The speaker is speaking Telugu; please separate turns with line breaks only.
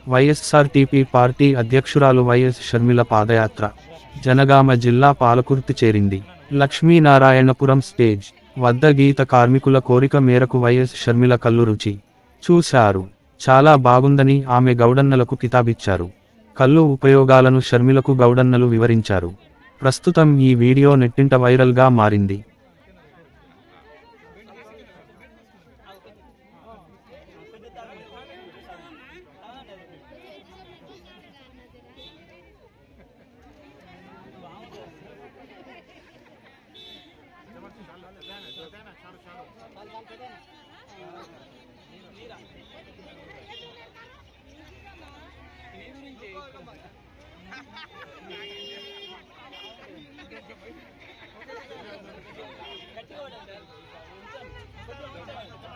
వైఎస్ఆర్టీపీ పార్టీ అధ్యక్షురాలు వైఎస్ షర్మిల పాదయాత్ర జనగామ జిల్లా పాలకుర్తి చేరింది లక్ష్మీనారాయణపురం స్టేజ్ వద్ద గీత కార్మికుల కోరిక మేరకు వైఎస్ షర్మిల కల్లు రుచి చూశారు చాలా బాగుందని ఆమె గౌడన్నలకు కితాబిచ్చారు కల్లు ఉపయోగాలను షర్మిలకు గౌడన్నలు వివరించారు ప్రస్తుతం ఈ వీడియో నెట్టింట వైరల్గా మారింది
గట్టిగా